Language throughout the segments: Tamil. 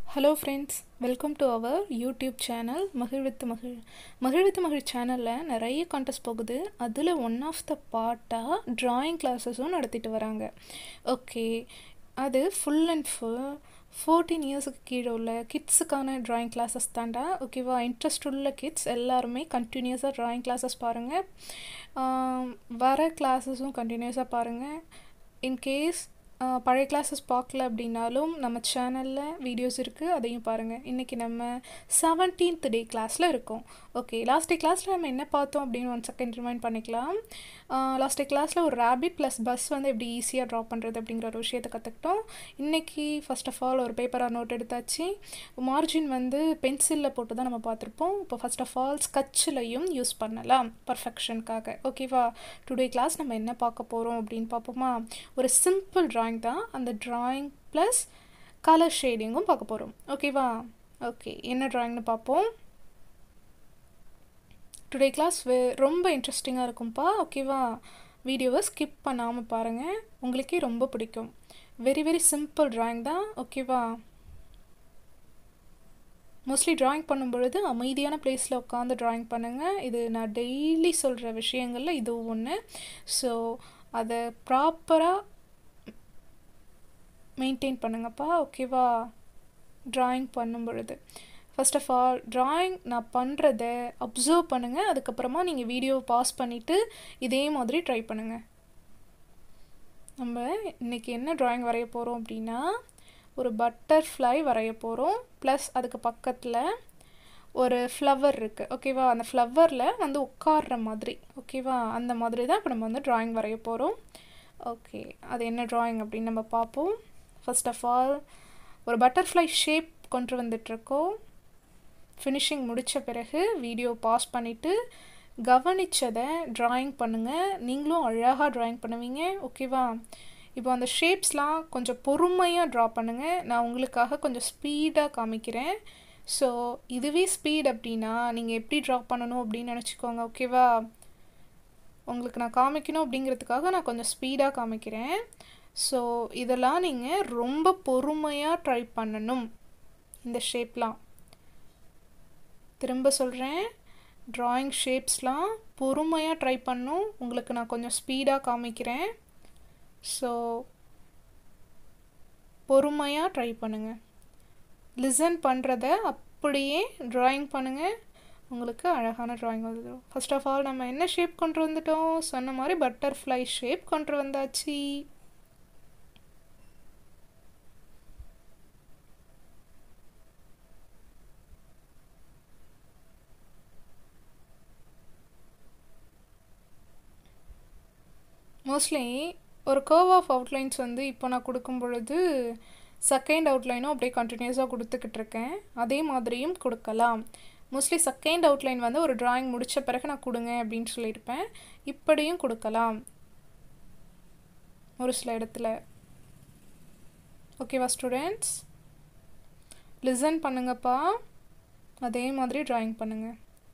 hello friends welcome to our YouTube channel மகிழ்வித்து மகிழ் மகிழ்வித்து மகிழ் சேனலில் நிறைய கான்டெஸ்ட் போகுது அதில் ஒன் ஆஃப் த பார்ட்டாக ட்ராயிங் கிளாஸஸும் நடத்திட்டு வராங்க ஓகே அது ஃபுல் அண்ட் ஃபுல் ஃபோர்டீன் இயர்ஸுக்கு கீழே உள்ள கிட்ஸுக்கான ட்ராயிங் கிளாஸஸ் தாண்டா ஓகேவா இன்ட்ரெஸ்ட் உள்ள கிட்ஸ் எல்லாருமே கண்டினியூஸாக ட்ராயிங் கிளாஸஸ் பாருங்கள் வர கிளாஸஸும் கண்டினியூஸாக பாருங்கள் இன்கேஸ் பழைய கிளாஸஸ் பார்க்கல அப்படின்னாலும் நம்ம சேனலில் வீடியோஸ் இருக்குது அதையும் பாருங்கள் இன்றைக்கி நம்ம செவன்டீன்த் டே கிளாஸில் இருக்கோம் ஓகே லாஸ்ட் டே கிளாஸில் நம்ம என்ன பார்த்தோம் அப்படின்னு ஒன் செகண்ட் ரிமைண்ட் பண்ணிக்கலாம் லாஸ்ட் டே கிளாஸில் ஒரு ரேபிட் ப்ளஸ் பஸ் வந்து எப்படி ஈஸியாக ட்ரா பண்ணுறது அப்படிங்கிற ஒரு விஷயத்தை கற்றுக்கிட்டோம் இன்றைக்கி ஃபஸ்ட் ஆஃப் ஆல் ஒரு பேப்பராக நோட் எடுத்தாச்சு மார்ஜின் வந்து பென்சிலில் போட்டு தான் நம்ம பார்த்துருப்போம் இப்போ ஃபஸ்ட் ஆஃப் ஆல் ஸ்கட்சிலையும் யூஸ் பண்ணலாம் பர்ஃபெக்ஷனுக்காக ஓகேவா டுடே கிளாஸ் நம்ம என்ன பார்க்க போகிறோம் அப்படின்னு பார்ப்போமா ஒரு சிம்பிள் ட்ராயிங் தான் அந்த ட்ராயிங் ப்ளஸ் கலர் ஷேடிங்கும் பார்க்க போகிறோம் ஓகேவா ஓகே என்ன ட்ராயிங்னு பார்ப்போம் டுடே கிளாஸ் வே ரொம்ப இன்ட்ரெஸ்டிங்காக இருக்கும்ப்பா ஓகேவா வீடியோவை ஸ்கிப் பண்ணாமல் பாருங்கள் உங்களுக்கே ரொம்ப பிடிக்கும் வெரி வெரி சிம்பிள் ட்ராயிங் தான் ஓகேவா மோஸ்ட்லி ட்ராயிங் பண்ணும் பொழுது அமைதியான பிளேஸில் உட்காந்து ட்ராயிங் பண்ணுங்கள் இது நான் டெய்லி சொல்கிற விஷயங்களில் இதுவும் ஒன்று ஸோ அதை ப்ராப்பராக மெயின்டைன் பண்ணுங்கப்பா ஓகேவா ட்ராயிங் பண்ணும் பொழுது ஃபஸ்ட் ஆஃப் ஆல் ட்ராயிங் நான் பண்ணுறத அப்சர்வ் பண்ணுங்கள் அதுக்கப்புறமா நீங்கள் வீடியோவை பாஸ் பண்ணிவிட்டு இதே மாதிரி ட்ரை பண்ணுங்கள் நம்ம இன்றைக்கி என்ன ட்ராயிங் வரைய போகிறோம் அப்படின்னா ஒரு பட்டர்ஃப்ளை வரைய போகிறோம் ப்ளஸ் அதுக்கு பக்கத்தில் ஒரு ஃப்ளவர் இருக்குது ஓகேவா அந்த ஃப்ளவரில் வந்து உட்கார்ற மாதிரி ஓகேவா அந்த மாதிரி தான் இப்போ நம்ம வந்து ட்ராயிங் வரைய போகிறோம் ஓகே அது என்ன ட்ராயிங் அப்படின்னு நம்ம பார்ப்போம் ஃபஸ்ட் ஆஃப் ஆல் ஒரு பட்டர்ஃப்ளை ஷேப் கொண்டு வந்துட்ருக்கோம் ஃபினிஷிங் முடித்த பிறகு வீடியோ பாஸ் பண்ணிவிட்டு கவனித்ததை ட்ராயிங் பண்ணுங்கள் நீங்களும் அழகாக ட்ராயிங் பண்ணுவீங்க ஓகேவா இப்போ அந்த ஷேப்ஸ்லாம் கொஞ்சம் பொறுமையாக ட்ரா பண்ணுங்கள் நான் உங்களுக்காக கொஞ்சம் ஸ்பீடாக காமிக்கிறேன் ஸோ இதுவே ஸ்பீட் அப்படின்னா நீங்கள் எப்படி ட்ரா பண்ணணும் அப்படின்னு நினச்சிக்கோங்க ஓகேவா உங்களுக்கு நான் காமிக்கணும் அப்படிங்கிறதுக்காக நான் கொஞ்சம் ஸ்பீடாக காமிக்கிறேன் ஸோ இதெல்லாம் நீங்கள் ரொம்ப பொறுமையாக ட்ரை பண்ணணும் இந்த ஷேப்லாம் திரும்ப சொல்கிறேன் ட்ராயிங் ஷேப்ஸ்லாம் பொறுமையாக ட்ரை பண்ணும் உங்களுக்கு நான் கொஞ்சம் ஸ்பீடாக காமிக்கிறேன் ஸோ பொறுமையாக ட்ரை பண்ணுங்கள் லிசன் பண்ணுறத அப்படியே ட்ராயிங் பண்ணுங்கள் உங்களுக்கு அழகான ட்ராயிங் வந்துடும் ஃபஸ்ட் ஆஃப் ஆல் நம்ம என்ன ஷேப் கொண்டு வந்துட்டோம் சொன்ன மாதிரி பட்டர்ஃப்ளை ஷேப் கொண்டு வந்தாச்சு மோஸ்ட்லி ஒரு கர்வ் ஆஃப் அவுட்லைன்ஸ் வந்து இப்போ நான் கொடுக்கும் பொழுது செகண்ட் அவுட்லைனும் அப்படியே கண்டினியூஸாக கொடுத்துக்கிட்டு இருக்கேன் அதே மாதிரியும் கொடுக்கலாம் மோஸ்ட்லி செகண்ட் அவுட்லைன் வந்து ஒரு ட்ராயிங் முடித்த பிறகு நான் கொடுங்க அப்படின்னு சொல்லியிருப்பேன் இப்படியும் கொடுக்கலாம் ஒரு சில இடத்துல ஓகேவா ஸ்டூடெண்ட்ஸ் லிசன் பண்ணுங்கப்பா அதே மாதிரி ட்ராயிங் பண்ணுங்கள்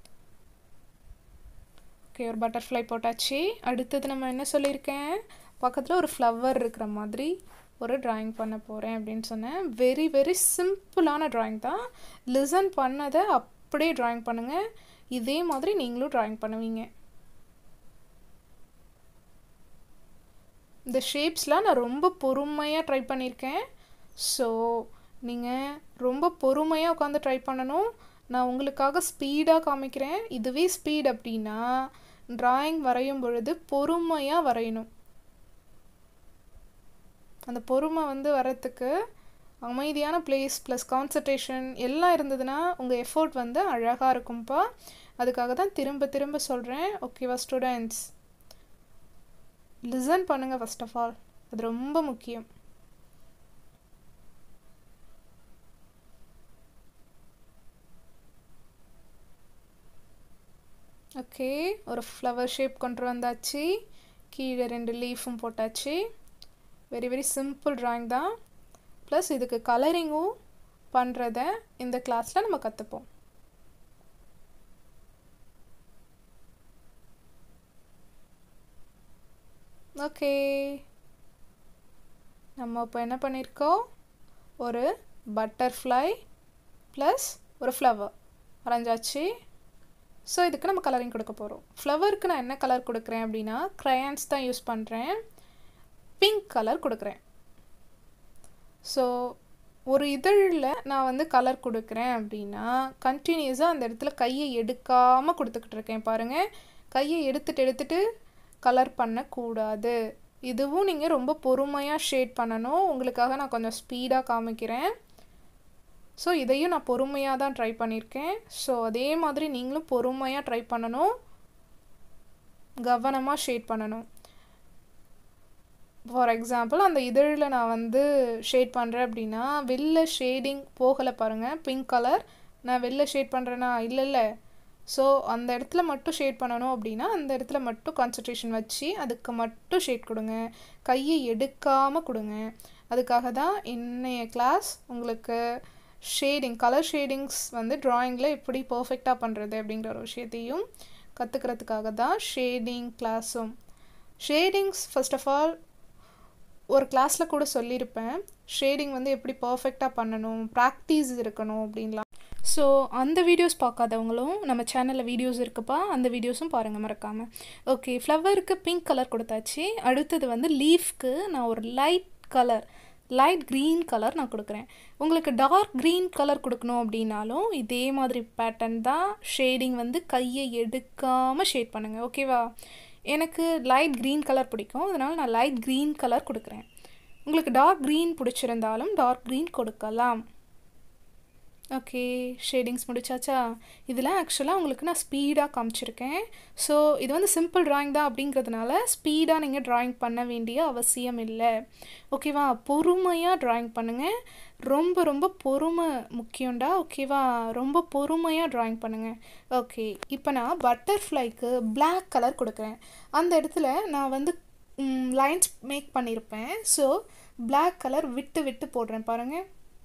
ஓகே ஒரு பட்டர்ஃப்ளை போட்டாச்சு அடுத்தது நம்ம என்ன சொல்லியிருக்கேன் பக்கத்தில் ஒரு ஃப்ளவர் இருக்கிற மாதிரி ஒரு ட்ராயிங் பண்ண போகிறேன் அப்படின்னு சொன்னேன் வெரி வெரி சிம்பிளான ட்ராயிங் தான் லிசன் பண்ணதை அப்படியே ட்ராயிங் பண்ணுங்கள் இதே மாதிரி நீங்களும் ட்ராயிங் பண்ணுவீங்க இந்த ஷேப்ஸ்லாம் நான் ரொம்ப பொறுமையாக ட்ரை பண்ணியிருக்கேன் ஸோ நீங்கள் ரொம்ப பொறுமையாக உட்காந்து ட்ரை பண்ணணும் நான் உங்களுக்காக ஸ்பீடாக காமிக்கிறேன் இதுவே ஸ்பீட் அப்படின்னா ட்ராயிங் வரையும் பொழுது பொறுமையாக வரையணும் அந்த பொறுமை வந்து வரத்துக்கு அமைதியான பிளேஸ் ப்ளஸ் கான்சன்ட்ரேஷன் எல்லாம் இருந்ததுன்னா உங்கள் எஃபோர்ட் வந்து அழகாக இருக்கும்ப்பா அதுக்காக தான் திரும்ப திரும்ப சொல்கிறேன் ஓகேவா ஸ்டூடெண்ட்ஸ் லிசன் பண்ணுங்கள் ஃபஸ்ட் ஆஃப் ஆல் அது ரொம்ப முக்கியம் ஓகே ஒரு ஃப்ளவர் ஷேப் கொண்டு வந்தாச்சு கீழே ரெண்டு லீஃபும் போட்டாச்சு வெரி வெரி சிம்பிள் ட்ராயிங் தான் ப்ளஸ் இதுக்கு கலரிங்கும் பண்ணுறத இந்த கிளாஸில் நம்ம கற்றுப்போம் ஓகே நம்ம இப்போ என்ன பண்ணியிருக்கோம் ஒரு பட்டர்ஃப்ளை ப்ளஸ் ஒரு ஃப்ளவர் வரைஞ்சாச்சு ஸோ இதுக்கு நம்ம கலரிங் கொடுக்க போகிறோம் ஃப்ளவருக்கு நான் என்ன கலர் கொடுக்குறேன் அப்படின்னா க்ரையான்ஸ் தான் யூஸ் பண்ணுறேன் பிங்க் கலர் கொடுக்குறேன் ஸோ ஒரு இதழில் நான் வந்து கலர் கொடுக்குறேன் அப்படின்னா கண்டினியூஸாக அந்த இடத்துல கையை எடுக்காமல் கொடுத்துக்கிட்டு இருக்கேன் பாருங்கள் கையை எடுத்துட்டு எடுத்துட்டு கலர் பண்ணக்கூடாது இதுவும் நீங்கள் ரொம்ப பொறுமையாக ஷேட் பண்ணணும் உங்களுக்காக நான் கொஞ்சம் ஸ்பீடாக காமிக்கிறேன் ஸோ இதையும் நான் பொறுமையாக தான் ட்ரை பண்ணியிருக்கேன் ஸோ அதே மாதிரி நீங்களும் பொறுமையாக ட்ரை பண்ணணும் கவனமாக ஷேட் பண்ணணும் ஃபார் எக்ஸாம்பிள் அந்த இதழில் நான் வந்து ஷேட் பண்ணுறேன் அப்படின்னா வெளில ஷேடிங் போகலை பாருங்கள் பிங்க் கலர் நான் வெளில ஷேட் பண்ணுறேன்னா இல்லை இல்லை ஸோ அந்த இடத்துல மட்டும் ஷேட் பண்ணணும் அப்படின்னா அந்த இடத்துல மட்டும் கான்சன்ட்ரேஷன் வச்சு அதுக்கு மட்டும் ஷேட் கொடுங்க கையை எடுக்காமல் கொடுங்க அதுக்காக தான் இன்னைய கிளாஸ் உங்களுக்கு ஷேடிங் கலர் ஷேடிங்ஸ் வந்து ட்ராயிங்கில் எப்படி பர்ஃபெக்டாக பண்ணுறது அப்படிங்கிற ஒரு விஷயத்தையும் கற்றுக்கிறதுக்காக தான் ஷேடிங் கிளாஸும் ஷேடிங்ஸ் ஃபர்ஸ்ட் ஆஃப் ஆல் ஒரு கிளாஸில் கூட சொல்லியிருப்பேன் ஷேடிங் வந்து எப்படி பர்ஃபெக்டாக பண்ணணும் ப்ராக்டிஸ் இருக்கணும் அப்படின்லாம் ஸோ அந்த வீடியோஸ் பார்க்காதவங்களும் நம்ம சேனலில் வீடியோஸ் இருக்குப்பா அந்த வீடியோஸும் பாருங்கள் மறக்காமல் ஓகே ஃப்ளவருக்கு பிங்க் கலர் கொடுத்தாச்சு அடுத்தது வந்து லீஃப்க்கு நான் ஒரு light colour light green colour நான் கொடுக்குறேன் உங்களுக்கு டார்க் க்ரீன் கலர் கொடுக்கணும் அப்படின்னாலும் இதே மாதிரி பேட்டர்ன் தான் ஷேடிங் வந்து கையை எடுக்காமல் ஷேட் பண்ணுங்கள் ஓகேவா எனக்கு லைட் க்ரீன் கலர் பிடிக்கும் அதனால் நான் லைட் க்ரீன் கலர் கொடுக்குறேன் உங்களுக்கு டார்க் க்ரீன் பிடிச்சிருந்தாலும் டார்க் க்ரீன் கொடுக்கலாம் ஓகே ஷேடிங்ஸ் முடிச்சாச்சா இதெல்லாம் ஆக்சுவலாக உங்களுக்கு நான் ஸ்பீடாக காமிச்சிருக்கேன் ஸோ இது வந்து சிம்பிள் ட்ராயிங் தான் அப்படிங்கிறதுனால ஸ்பீடாக நீங்கள் ட்ராயிங் பண்ண வேண்டிய அவசியம் இல்லை ஓகேவா பொறுமையாக ட்ராயிங் பண்ணுங்கள் ரொம்ப ரொம்ப பொறுமை முக்கியம்டா ஓகேவா ரொம்ப பொறுமையாக ட்ராயிங் பண்ணுங்கள் ஓகே இப்போ நான் பட்டர்ஃப்ளைக்கு பிளாக் கலர் கொடுக்குறேன் அந்த இடத்துல நான் வந்து லைன்ஸ் மேக் பண்ணியிருப்பேன் ஸோ பிளாக் கலர் விட்டு விட்டு போடுறேன் பாருங்கள்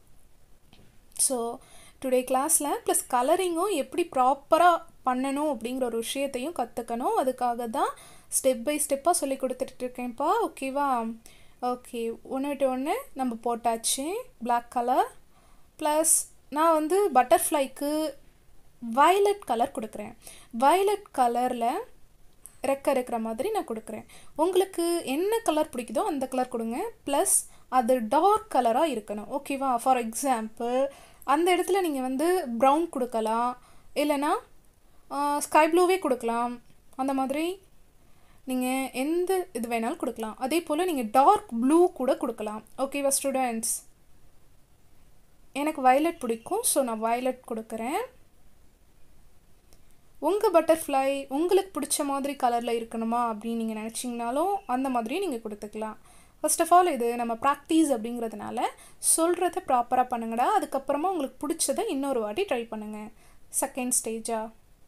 ஸோ டுடே கிளாஸில் ப்ளஸ் கலரிங்கும் எப்படி ப்ராப்பராக பண்ணணும் அப்படிங்கிற ஒரு விஷயத்தையும் கற்றுக்கணும் அதுக்காக தான் ஸ்டெப் பை ஸ்டெப்பாக சொல்லி கொடுத்துட்ருக்கேன்ப்பா ஓகேவா ஓகே ஒன்று விட்டு ஒன்று நம்ம போட்டாச்சு பிளாக் கலர் ப்ளஸ் நான் வந்து பட்டர்ஃப்ளைக்கு வயலட் கலர் கொடுக்குறேன் வயலட் கலரில் ரெக்க இருக்கிற மாதிரி நான் கொடுக்குறேன் உங்களுக்கு என்ன கலர் பிடிக்குதோ அந்த கலர் கொடுங்க ப்ளஸ் அது டார்க் கலராக இருக்கணும் ஓகேவா ஃபார் எக்ஸாம்பிள் அந்த இடத்துல நீங்கள் வந்து ப்ரௌன் கொடுக்கலாம் இல்லைனா ஸ்கை ப்ளூவே கொடுக்கலாம் அந்த மாதிரி நீங்கள் எந்த இது வேணாலும் கொடுக்கலாம் அதே போல் நீங்கள் டார்க் ப்ளூ கூட கொடுக்கலாம் ஓகேவா ஸ்டூடெண்ட்ஸ் எனக்கு வயலட் பிடிக்கும் ஸோ நான் வயலட் கொடுக்குறேன் உங்கள் பட்டர்ஃப்ளை உங்களுக்கு பிடிச்ச மாதிரி கலரில் இருக்கணுமா அப்படின்னு நீங்கள் நினச்சிங்கனாலும் அந்த மாதிரி நீங்கள் கொடுத்துக்கலாம் ஃபர்ஸ்ட் ஆஃப் ஆல் இது நம்ம ப்ராக்டிஸ் அப்படிங்கிறதுனால சொல்கிறத ப்ராப்பராக பண்ணுங்கடா அதுக்கப்புறமா உங்களுக்கு பிடிச்சதை இன்னொரு வாட்டி ட்ரை பண்ணுங்கள் செகண்ட் ஸ்டேஜா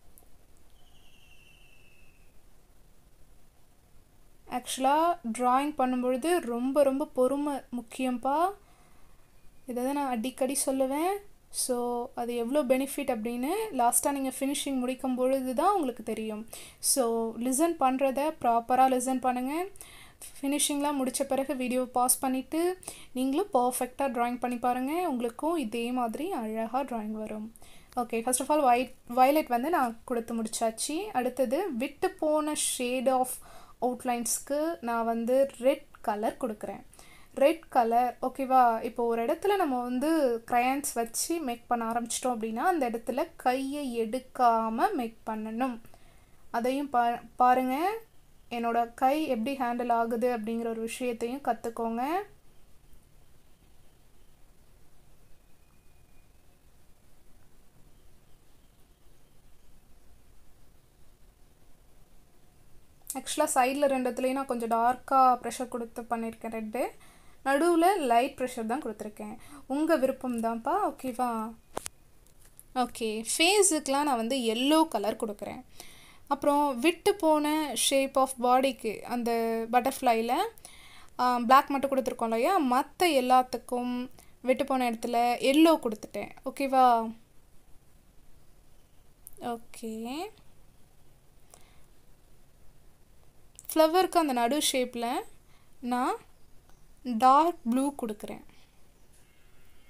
ஆக்சுவலாக ட்ராயிங் பண்ணும்பொழுது ரொம்ப ரொம்ப பொறுமை முக்கியம்ப்பா இதை தான் நான் அடிக்கடி சொல்லுவேன் ஸோ அது எவ்வளோ பெனிஃபிட் அப்படின்னு லாஸ்ட்டாக நீங்கள் ஃபினிஷிங் முடிக்கும் பொழுது தான் உங்களுக்கு தெரியும் ஸோ லிசன் பண்ணுறத ப்ராப்பராக லிசன் பண்ணுங்கள் ஃபினிஷிங்லாம் முடித்த பிறகு வீடியோ பாஸ் பண்ணிவிட்டு நீங்களும் பர்ஃபெக்டாக ட்ராயிங் பண்ணி பாருங்கள் உங்களுக்கும் இதே மாதிரி அழகாக ட்ராயிங் வரும் okay first of all white violet வந்து நான் கொடுத்து முடிச்சாச்சு அடுத்தது விட்டு போன ஷேட் ஆஃப் அவுட்லைன்ஸ்க்கு நான் வந்து ரெட் கலர் கொடுக்குறேன் ரெட் கலர் ஓகேவா இப்போ ஒரு இடத்துல நம்ம வந்து க்ரையான்ஸ் வச்சு மேக் பண்ண ஆரம்பிச்சிட்டோம் அப்படின்னா அந்த இடத்துல கையை எடுக்காமல் மேக் பண்ணணும் அதையும் பா பாருங்கள் என்னோட கை எப்படி ஹேண்டில் ஆகுது அப்படிங்கிற ஒரு விஷயத்தையும் கற்றுக்கோங்க ஆக்சுவலாக சைடில் ரெண்டு இடத்துலையும் நான் கொஞ்சம் டார்க்காக ப்ரெஷர் கொடுத்து பண்ணியிருக்கேன் ரெட்டு நடுவில் லைட் ப்ரெஷர் தான் கொடுத்துருக்கேன் உங்கள் விருப்பம் தான்ப்பா ஓகேவா ஓகே ஃபேஸுக்கெலாம் நான் வந்து எல்லோ கலர் கொடுக்குறேன் அப்புறம் விட்டு போன ஷேப் ஆஃப் பாடிக்கு அந்த பட்டர்ஃப்ளைல பிளாக் மட்டும் கொடுத்துருக்கோம் இல்லையா மற்ற எல்லாத்துக்கும் விட்டு போன இடத்துல எல்லோ கொடுத்துட்டேன் ஓகேவா ஓகே ஃப்ளவருக்கு அந்த நடு ஷேப்பில் நான் டார்க் ப்ளூ கொடுக்குறேன்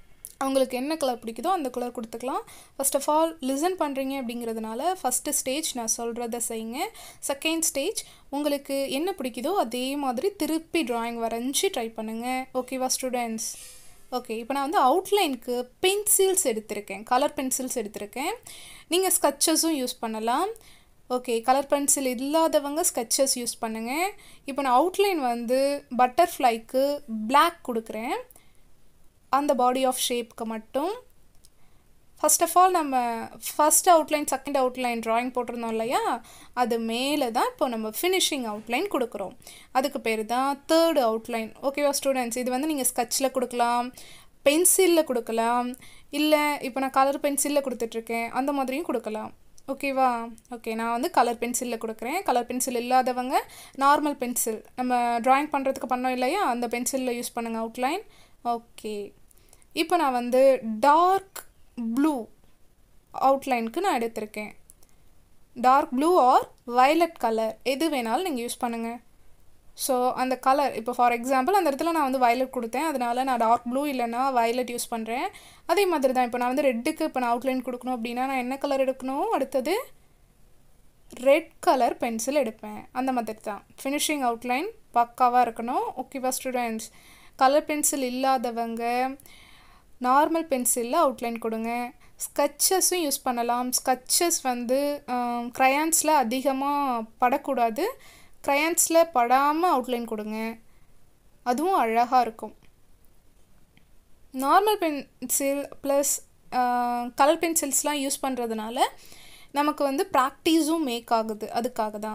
அவங்களுக்கு என்ன கலர் பிடிக்குதோ அந்த கலர் கொடுத்துக்கலாம் ஃபர்ஸ்ட் ஆஃப் ஆல் லிசன் பண்ணுறீங்க அப்படிங்கிறதுனால ஃபஸ்ட்டு ஸ்டேஜ் நான் சொல்கிறத செய்யுங்க செகண்ட் ஸ்டேஜ் உங்களுக்கு என்ன பிடிக்குதோ அதே மாதிரி திருப்பி ட்ராயிங் வரைஞ்சி ட்ரை பண்ணுங்கள் ஓகேவா ஸ்டூடெண்ட்ஸ் ஓகே இப்போ நான் வந்து அவுட்லைனுக்கு பென்சில்ஸ் எடுத்திருக்கேன் கலர் பென்சில்ஸ் எடுத்திருக்கேன் நீங்கள் ஸ்கட்சஸும் யூஸ் பண்ணலாம் ஓகே கலர் பென்சில் இல்லாதவங்க ஸ்கெச்சஸ் யூஸ் பண்ணுங்கள் இப்போ நான் அவுட்லைன் வந்து பட்டர்ஃப்ளைக்கு Black கொடுக்குறேன் அந்த பாடி ஆஃப் ஷேப்க்கு மட்டும் ஃபர்ஸ்ட் ஆஃப் ஆல் நம்ம first outline second outline drawing போட்டிருந்தோம் இல்லையா அது மேலே தான் இப்போ நம்ம ஃபினிஷிங் அவுட்லைன் கொடுக்குறோம் அதுக்கு பேர் தான் தேர்டு அவுட்லைன் ஓகேவா ஸ்டூடெண்ட்ஸ் இது வந்து நீங்கள் ஸ்கெட்சில் கொடுக்கலாம் பென்சிலில் கொடுக்கலாம் இல்லை இப்போ நான் கலர் பென்சிலில் கொடுத்துட்ருக்கேன் அந்த மாதிரியும் கொடுக்கலாம் ஓகேவா ஓகே நான் வந்து கலர் பென்சிலில் கொடுக்குறேன் கலர் பென்சில் இல்லாதவங்க நார்மல் பென்சில் நம்ம drawing பண்ணுறதுக்கு பண்ணோம் இல்லையா அந்த பென்சிலில் யூஸ் பண்ணுங்கள் அவுட்லைன் ஓகே இப்போ நான் வந்து டார்க் ப்ளூ அவுட்லைனுக்கு நான் எடுத்திருக்கேன் dark blue or violet colour எது வேணாலும் நீங்கள் யூஸ் பண்ணுங்கள் ஸோ அந்த கலர் இப்போ ஃபார் எக்ஸாம்பிள் அந்த இடத்துல நான் வந்து violet கொடுத்தேன் அதனால நான் டார்க் ப்ளூ இல்லைன்னா violet யூஸ் பண்ணுறேன் அதே மாதிரி தான் இப்போ நான் வந்து ரெட்டுக்கு இப்போ நான் அவுட்லைன் கொடுக்கணும் அப்படின்னா நான் என்ன கலர் எடுக்கணும் அடுத்தது ரெட் கலர் பென்சில் எடுப்பேன் அந்த மாதிரி தான் ஃபினிஷிங் அவுட்லைன் பக்காவாக இருக்கணும் ஓகேவா ஸ்டூடெண்ட்ஸ் கலர் பென்சில் இல்லாதவங்க நார்மல் பென்சிலில் அவுட்லைன் கொடுங்க ஸ்கட்சஸும் யூஸ் பண்ணலாம் ஸ்கட்சஸ் வந்து க்ரையான்ஸில் அதிகமாக படக்கூடாது க்ரையான்ஸில் படாமல் அவுட்லைன் கொடுங்க அதுவும் அழகாக இருக்கும் நார்மல் பென்சில் ப்ளஸ் கலர் பென்சில்ஸ்லாம் யூஸ் பண்ணுறதுனால நமக்கு வந்து ப்ராக்டிஸும் மேக் ஆகுது அதுக்காக தான்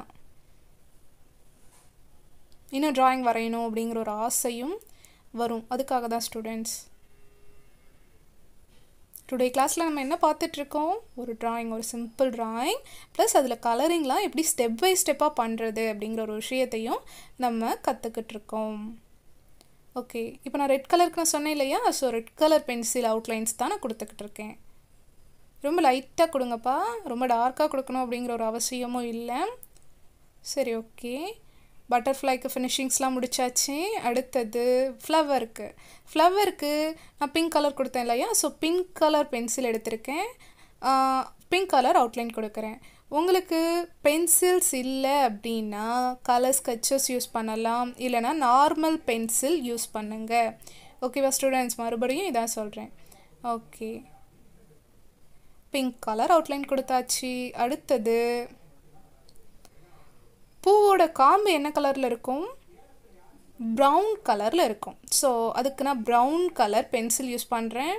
இன்னும் drawing வரையணும் அப்படிங்கிற ஒரு ஆசையும் வரும் அதுக்காக தான் ஸ்டூடெண்ட்ஸ் டுடே கிளாஸில் நம்ம என்ன பார்த்துட்ருக்கோம் ஒரு drawing ஒரு சிம்பிள் drawing ப்ளஸ் அதில் கலரிங்லாம் எப்படி ஸ்டெப் பை ஸ்டெப்பாக பண்ணுறது அப்படிங்கிற ஒரு விஷயத்தையும் நம்ம கற்றுக்கிட்டு இருக்கோம் ஓகே இப்போ நான் ரெட் கலருக்கு நான் சொன்னேன் இல்லையா so red colour pencil outlines தான் நான் கொடுத்துக்கிட்டு இருக்கேன் ரொம்ப லைட்டாக கொடுங்கப்பா ரொம்ப டார்க்காக கொடுக்கணும் அப்படிங்கிற ஒரு அவசியமும் இல்லை சரி ஓகே பட்டர்ஃப்ளைக்கு ஃபினிஷிங்ஸ்லாம் முடிச்சாச்சு அடுத்தது ஃப்ளவருக்கு ஃப்ளவருக்கு நான் பிங்க் கலர் கொடுத்தேன் இல்லையா ஸோ பிங்க் கலர் பென்சில் எடுத்திருக்கேன் பிங்க் கலர் அவுட்லைன் கொடுக்குறேன் உங்களுக்கு பென்சில்ஸ் இல்லை அப்படின்னா கலர் ஸ்கெச்சஸ் யூஸ் பண்ணலாம் இல்லைனா நார்மல் பென்சில் யூஸ் பண்ணுங்க ஓகேவா ஸ்டூடெண்ட்ஸ் மறுபடியும் இதான் சொல்கிறேன் ஓகே பிங்க் கலர் அவுட்லைன் கொடுத்தாச்சு அடுத்தது பூவோட காம்பு என்ன கலரில் இருக்கும் ப்ரௌன் கலரில் இருக்கும் ஸோ அதுக்கு நான் ப்ரௌன் கலர் பென்சில் யூஸ் பண்ணுறேன்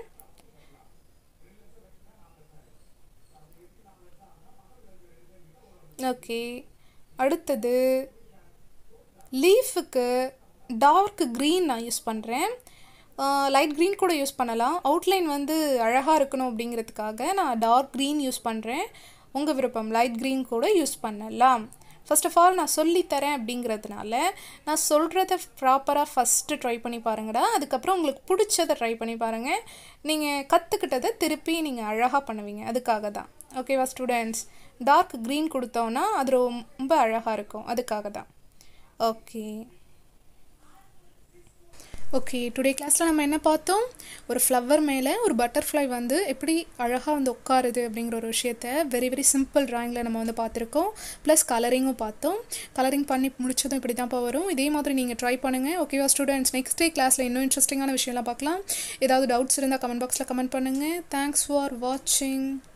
ஓகே அடுத்தது லீஃபுக்கு டார்க் க்ரீன் நான் யூஸ் பண்ணுறேன் லைட் க்ரீன் கூட யூஸ் பண்ணலாம் அவுட்லைன் வந்து அழகாக இருக்கணும் அப்படிங்கிறதுக்காக நான் டார்க் க்ரீன் யூஸ் பண்ணுறேன் உங்கள் விருப்பம் லைட் க்ரீன் கூட யூஸ் பண்ணலாம் ஃபர்ஸ்ட் ஆஃப் ஆல் நான் சொல்லித்தரேன் அப்படிங்கிறதுனால நான் சொல்கிறத ப்ராப்பராக ஃபஸ்ட்டு ட்ரை பண்ணி பாருங்கடா அதுக்கப்புறம் உங்களுக்கு பிடிச்சதை ட்ரை பண்ணி பாருங்கள் நீங்கள் கற்றுக்கிட்டதை திருப்பி நீங்கள் அழகாக பண்ணுவீங்க அதுக்காக தான் ஓகேவா ஸ்டூடெண்ட்ஸ் டார்க் க்ரீன் கொடுத்தோன்னா அது ரொம்ப அழகாக இருக்கும் அதுக்காக தான் ஓகே ஓகே டுடே கிளாஸில் நம்ம என்ன பார்த்தோம் ஒரு ஃப்ளவர் மேலே ஒரு பட்டர்ஃப்ளை வந்து எப்படி அழகாக வந்து உட்காருது அப்படிங்கிற ஒரு விஷயத்த வெரி வெரி சிம்பிள் ட்ராயிங்கில் நம்ம வந்து பார்த்துருக்கோம் ப்ளஸ் கலரிங்கும் பார்த்தோம் கலரிங் பண்ணி முடிச்சதும் இப்படி தான்ப்பா வரும் இதே மாதிரி நீங்கள் ட்ரை பண்ணுங்கள் ஓகேவா ஸ்டூடெண்ட்ஸ் நெக்ஸ்ட் டே கிளாஸில் இன்னும் இன்ட்ரெஸ்டிங்கான விஷயம்லாம் பார்க்கலாம் ஏதாவது டவுட்ஸ் இருந்தால் கமெண்ட் பாக்ஸில் கமெண்ட் பண்ணுங்கள் தேங்க்ஸ் ஃபார் வாட்சிங்